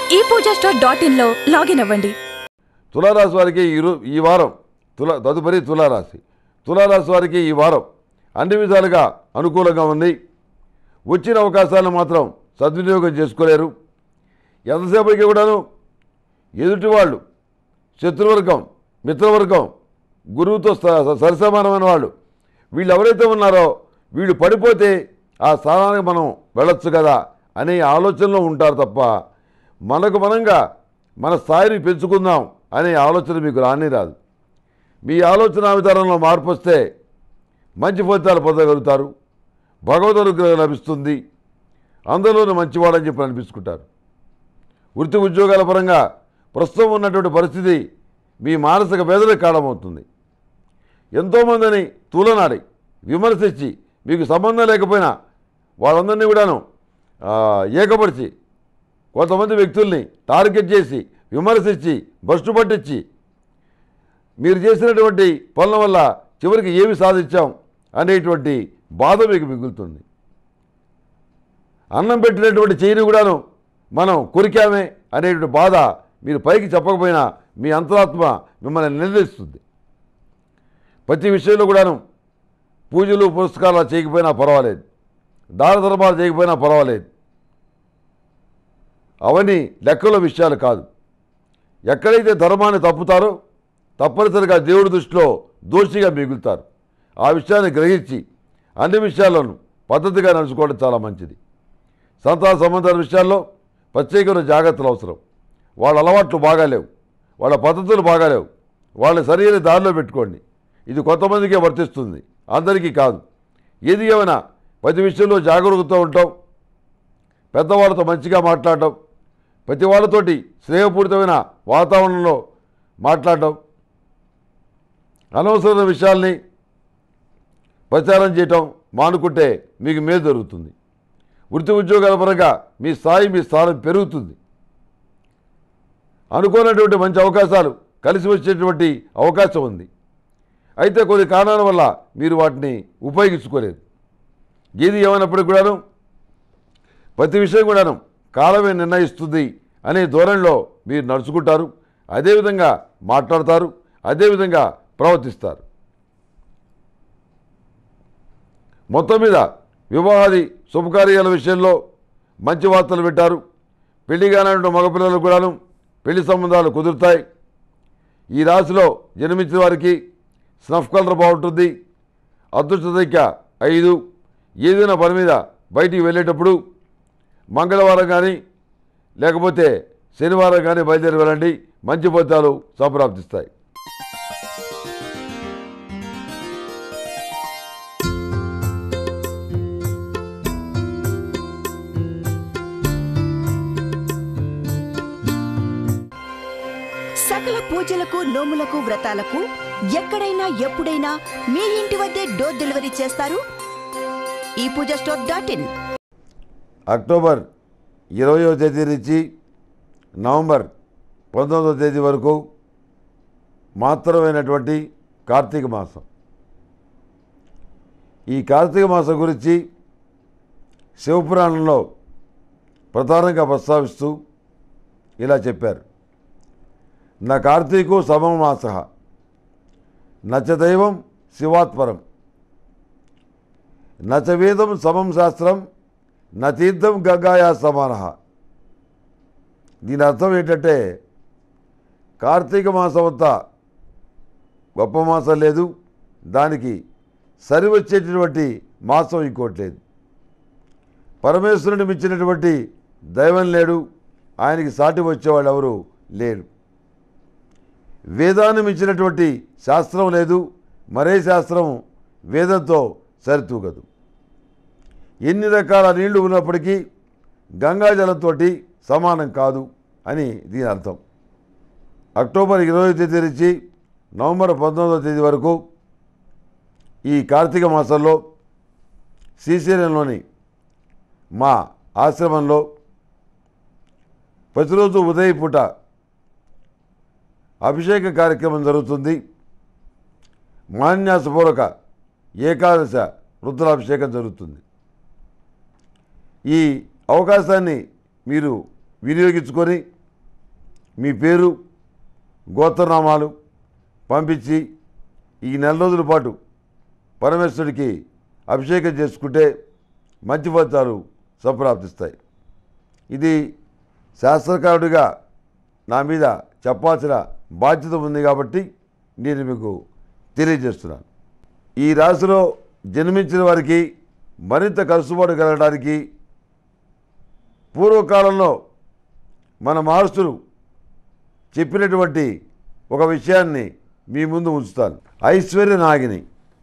ఈ Pooja store dot ఇన్లో login అవ్వండి తులారాశి వారికి ఈ రో- ఈ వారం తుల తదుపరి తులారాశి తులారాశి వారికి ఈ వారం అన్ని విధాలుగా అనుకూలంగా ఉంది వచ్చిన అవకాశాలను మాత్రం సద్వినియోగం చేసుకోలేరు ఎంతసేపటికి కూడాను ఎదుటి వాళ్ళు శత్రువర్గం మిత్రవర్గం గురువుతో స- సరిసమానమైన వాళ్ళు వీళ్ళు ఎవరైతే ఉన్నారో వీళ్ళు పడిపోతే ఆ స్థానానికి మనం వెళ్ళొచ్చు కదా అనే ఆలోచనలో ఉంటారు తప్ప మనకు మనంగా మన స్థాయిని పెంచుకుందాం అనే ఆలోచన మీకు రాని రాదు మీ ఆలోచన విధానంలో మార్పు వస్తే మంచి ఫలితాలు పొందగలుగుతారు భగవద్ అనుగ్రహం లభిస్తుంది అందరిలోనూ మంచివాడని చెప్పి అనిపించుకుంటారు వృత్తి ఉద్యోగాల పరంగా ప్రస్తుతం ఉన్నటువంటి పరిస్థితి మీ మానసిక వేదనకు కారణమవుతుంది ఎంతోమందిని తూలనాడి విమర్శించి మీకు సంబంధం లేకపోయినా వాళ్ళందరినీ కూడాను ఆ, ఏకపరిచి కొంతమంది వ్యక్తుల్ని టార్గెట్ చేసి విమర్శించి భ్రష్టు పట్టించి మీరు చేసినటువంటి పనుల వల్ల చివరికి ఏమి సాధించాం అనేటువంటి బాధ మీకు మిగులుతుంది అన్నం పెట్టినటువంటి చేయిని కూడాను మనం కొరికామే అనేటువంటి బాధ మీరు పైకి చెప్పకపోయినా మీ అంతరాత్మ మిమ్మల్ని నిర్ణయిస్తుంది ప్రతి విషయంలో కూడాను పూజలు పురస్కారాలు చేయకపోయినా పర్వాలేదు దాన ధర్మాలు చేయకపోయినా పర్వాలేదు అవన్నీ లెక్కల విషయాలు కాదు ఎక్కడైతే ధర్మాన్ని తప్పుతారో తప్పనిసరిగా దేవుడి దృష్టిలో దోషిగా మిగులుతారు ఆ విషయాన్ని గ్రహించి అన్ని విషయాల్లోనూ పద్ధతిగా నడుచుకోవడం చాలా మంచిది సంతాన సంబంధాల విషయాల్లో ప్రత్యేకమైన జాగ్రత్తలు అవసరం వాళ్ళ అలవాట్లు బాగాలేవు వాళ్ళ పద్ధతులు బాగాలేవు వాళ్ళని సరైన దారిలో పెట్టుకోండి ఇది కొంతమందికే వర్తిస్తుంది అందరికీ కాదు ఏది ఏమైనా ప్రతి విషయంలో జాగరూకతతో ఉంటాం పెద్దవాళ్ళతో మంచిగా మాట్లాడటం ప్రతి వాళ్ళతోటి స్నేహపూరితమైన వాతావరణంలో మాట్లాడటం అనవసరమైన విషయాల్ని ప్రచారం చేయటం మానుకుంటే మీకు మేలు జరుగుతుంది వృత్తి ఉద్యోగాల పరంగా మీ స్థాయి మీ స్థానం పెరుగుతుంది అనుకోనటువంటి మంచి అవకాశాలు కలిసి వచ్చేటువంటి అవకాశం ఉంది అయితే కొన్ని కారణాల వల్ల మీరు వాటిని ఉపయోగించుకోలేదు ఏది ఏమైనప్పటికీ కూడాను ప్రతి విషయం కూడాను కాలమే నిర్ణయిస్తుంది అనే ధోరణిలో మీరు నడుచుకుంటారు అదేవిధంగా మాట్లాడతారు అదేవిధంగా ప్రవర్తిస్తారు మొత్తం మీద వివాహాది శుభకార్యాల విషయంలో మంచి వార్తలు వింటారు పెళ్లి కానటువంటి మగపిల్లలు కూడాను పెళ్లి సంబంధాలు కుదురుతాయి ఈ రాశిలో జన్మించిన వారికి స్నఫ్ కలర్ బాగుంటుంది అదృష్ట సంఖ్య ఐదు ఏదైనా పని మీద బయటికి వెళ్ళేటప్పుడు మంగళవారం కానీ లేకపోతే శనివారం కానీ బయలుదేరి వెళ్ళండి మంచి ఫలితాలు సంప్రాప్తిస్తాయి సకల పూజలకు నోములకు వ్రతాలకు ఎక్కడైనా ఎప్పుడైనా మీ ఇంటి వద్దే డోర్ డెలివరీ చేస్తారు ఈ Pooja store dot in October ఇరవయో తేదీ నుంచి నవంబర్ పంతొమ్మిదవ తేదీ వరకు మాత్రమైనటువంటి కార్తీక మాసం ఈ కార్తీక మాసం గురించి శివపురాణంలో ప్రధానంగా ప్రస్తావిస్తూ ఇలా చెప్పారు నా కార్తీకు సమమాస నచ దైవం శివాత్పరం నచ వేదం సమం శాస్త్రం నా తీర్థం గంగాయా సమాన దీని అర్థం ఏంటంటే కార్తీక మాసం అంతా గొప్ప మాసం లేదు దానికి సరి వచ్చేటటువంటి మాసం ఇంకోటి లేదు పరమేశ్వరుని మించినటువంటి దైవం లేడు ఆయనకి సాటి వచ్చేవాళ్ళు ఎవరు లేరు వేదాన్ని మించినటువంటి శాస్త్రం లేదు మరే శాస్త్రం వేదంతో సరితూగదు ఎన్ని రకాల నీళ్లు ఉన్నప్పటికీ గంగాజలంతో సమానం కాదు అని దీని అర్థం అక్టోబర్ ఇరవై తేదీ నుంచి నవంబర్ పంతొమ్మిదవ తేదీ వరకు ఈ కార్తీక మాసంలో శ్రీశైలంలోని మా ఆశ్రమంలో ప్రతిరోజు ఉదయం పూట అభిషేక కార్యక్రమం జరుగుతుంది మాన్యాసపూర్వక ఏకాదశ రుద్రాభిషేకం జరుగుతుంది ఈ అవకాశాన్ని మీరు వినియోగించుకొని మీ పేరు గోత్రనామాలు పంపించి ఈ నెల రోజుల పాటు పరమేశ్వరుడికి అభిషేకం చేసుకుంటే మంచి ఫలితాలు సంప్రాప్తిస్తాయి ఇది శాస్త్రకారుడిగా నా మీద చెప్పాల్సిన బాధ్యత ఉంది కాబట్టి నేను మీకు తెలియజేస్తున్నాను ఈ రాశిలో జన్మించిన వారికి మరింత కలుసుబాటు కలగడానికి పూర్వకాలంలో మన మహర్షులు చెప్పినటువంటి ఒక విషయాన్ని మీ ముందు ఉంచుతాను ఐశ్వర్య నాగిని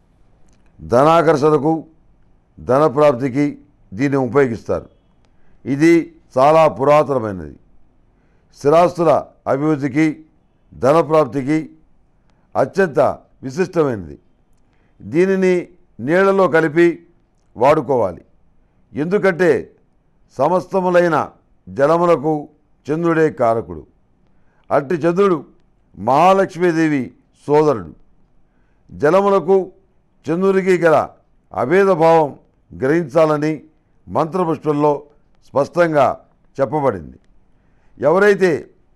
ధనాకర్షణకు ధనప్రాప్తికి దీన్ని ఉపయోగిస్తారు ఇది చాలా పురాతనమైనది స్థిరాస్తుల అభివృద్ధికి ధనప్రాప్తికి అత్యంత విశిష్టమైనది దీనిని నీళ్లలో కలిపి వాడుకోవాలి ఎందుకంటే సమస్తములైన జలములకు చంద్రుడే కారకుడు అట్టి చంద్రుడు మహాలక్ష్మీదేవి సోదరుడు జలములకు చంద్రుడికి గల అభేదభావం గ్రహించాలని మంత్రపుష్పంలో స్పష్టంగా చెప్పబడింది ఎవరైతే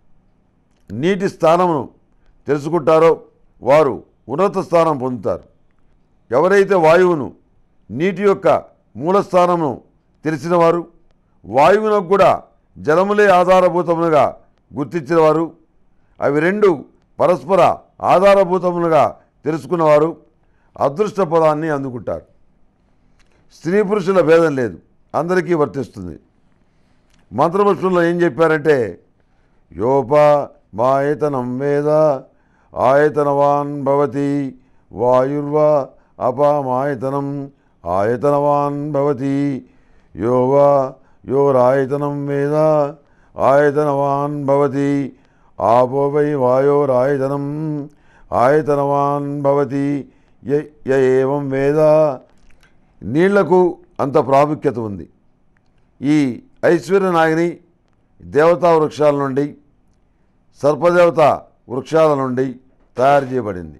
నీటి స్థానమును తెలుసుకుంటారో వారు ఉన్నత స్థానం పొందుతారు ఎవరైతే వాయువును నీటి యొక్క మూలస్థానమును తెలిసిన వారు వాయువునకు కూడా జలములే ఆధారభూతములుగా గుర్తించిన వారు అవి రెండు పరస్పర ఆధారభూతములుగా తెలుసుకున్నవారు అదృష్ట పదాన్ని అందుకుంటారు స్త్రీ పురుషుల భేదం లేదు అందరికీ వర్తిస్తుంది మంత్రపుష్పంలో ఏం చెప్పారంటే యోప మాయతనం వేద ఆయతనవాన్ భవతి వాయుర్వా అపామాయతనం ఆయతనవాన్ భవతి యోవా యోరాయతనం వేద ఆయతనవాన్ భవతి ఆపో వై వాయోరాయతనం ఆయతనవాన్ భవతి య- య ఏవం వేద నీళ్లకు అంత ప్రాముఖ్యత ఉంది ఈ ఐశ్వర్య నాగిని దేవతా వృక్షాల నుండి సర్పదేవత వృక్షాల నుండి తయారు చేయబడింది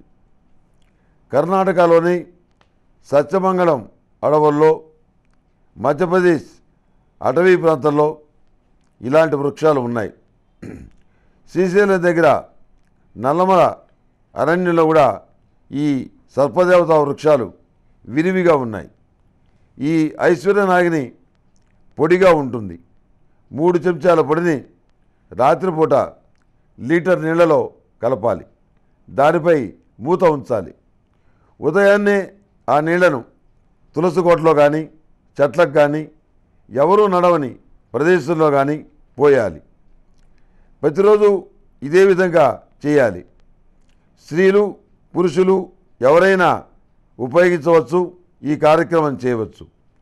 కర్ణాటకలోని సత్యమంగళం అడవుల్లో మధ్యప్రదేశ్ అటవీ ప్రాంతంలో ఇలాంటి వృక్షాలు ఉన్నాయి శ్రీశైలం దగ్గర నల్లమల అరణ్యంలో కూడా ఈ సర్పదేవత వృక్షాలు విరివిగా ఉన్నాయి ఈ ఐశ్వర్య నాగిని పొడిగా ఉంటుంది మూడు చెంచాల పొడిని రాత్రిపూట లీటర్ నీళ్లలో కలపాలి దానిపై మూత ఉంచాలి ఉదయాన్నే ఆ నీళ్లను తులసి కోటలో కానీ చెట్లకు కానీ ఎవరూ నడవని ప్రదేశంలో కానీ పోయాలి ప్రతిరోజు ఇదే విధంగా చేయాలి స్త్రీలు పురుషులు ఎవరైనా ఉపయోగించవచ్చు ఈ కార్యక్రమం చేయవచ్చు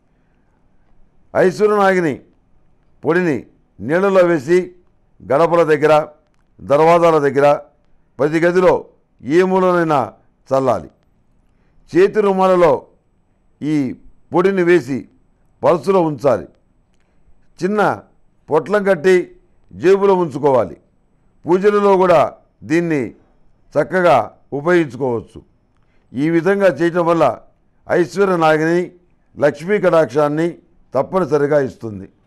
ఐశ్వర్యనాగిని పొడిని నీళ్ళలో వేసి గడపల దగ్గర దర్వాజాల దగ్గర ప్రతి గదిలో ఏ మూలనైనా చల్లాలి చేతి రుమాలలో ఈ పొడిని వేసి పల్సులో ఉంచాలి చిన్న పొట్లం కట్టి జేబులో ఉంచుకోవాలి పూజలలో కూడా దీన్ని చక్కగా ఉపయోగించుకోవచ్చు ఈ విధంగా చేయటం వల్ల ఐశ్వర్య నాగిని లక్ష్మీ కటాక్షాన్ని తప్పనిసరిగా ఇస్తుంది